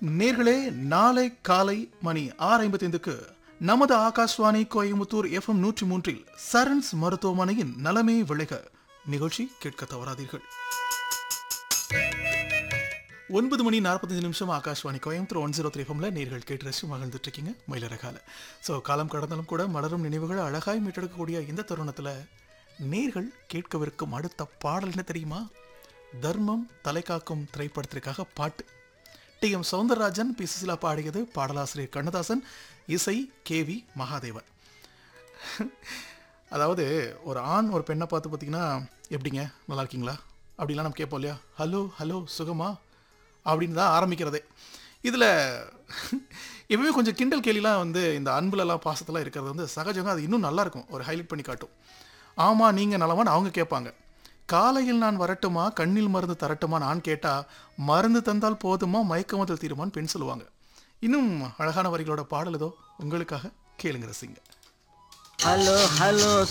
நேர்களே நாளை காலை மணி ஆறு ஐம்பத்தைந்துக்கு நமது ஆகாஷ்வாணி கோயம்புத்தூர் எஃப்எம் நூற்றி மூன்றில் சரண்ஸ் மருத்துவமனையின் நலமே விளைக நிகழ்ச்சி கேட்க தவறாதீர்கள் ஒன்பது மணி நாற்பத்தஞ்சு நிமிஷம் Akashvani Coimbatore one zero three ஃபம்ல நேர்கள் கேட்டு ரசிச்சு மகிழ்ந்துட்டு இருக்கீங்க மயிலரகால ஸோ காலம் கடந்தாலும் கூட மலரும் நினைவுகளை அழகாய் மீட்டெடுக்கக்கூடிய இந்த தருணத்தில் நேர்கள் கேட்கவிருக்கும் அடுத்த பாடல் என்ன தெரியுமா தர்மம் தலைகாக்கும் திரைப்படத்திற்காக பாட்டு T M Soundararajan P Susheela பாடியது பாடலாசிரியர் கண்ணதாசன் இசை கே வி மகாதேவன் அதாவது ஒரு ஆண் ஒரு பெண்ணை பார்த்து பார்த்தீங்கன்னா எப்படிங்க நல்லா இருக்கீங்களா அப்படிலாம் நம்ம கேட்போம் இல்லையா ஹலோ ஹலோ சுகமா அப்படின்னு தான் ஆரம்பிக்கிறதே இதில் எப்பவுமே கொஞ்சம் கிண்டல் கேலிலாம் வந்து இந்த அன்புலலாம் பாசத்தெல்லாம் இருக்கிறது வந்து சகஜங்க அது இன்னும் நல்லா இருக்கும் ஒரு ஹைலைட் பண்ணி காட்டும் ஆமாம் நீங்கள் நலமான்னு அவங்க கேட்பாங்க காலையில் நான் வரட்டுமா கண்ணில் மருந்து தரட்டுமா நான் கேட்டா மருந்து தந்தால் போதுமா மயக்கமத்தில் தீருமான்னு பெண் சொல்லுவாங்க இன்னும் அழகான வரிகளோட பாடல் ஏதோ உங்களுக்காக கேளுங்க ரசிங்க ஹலோ ஹலோ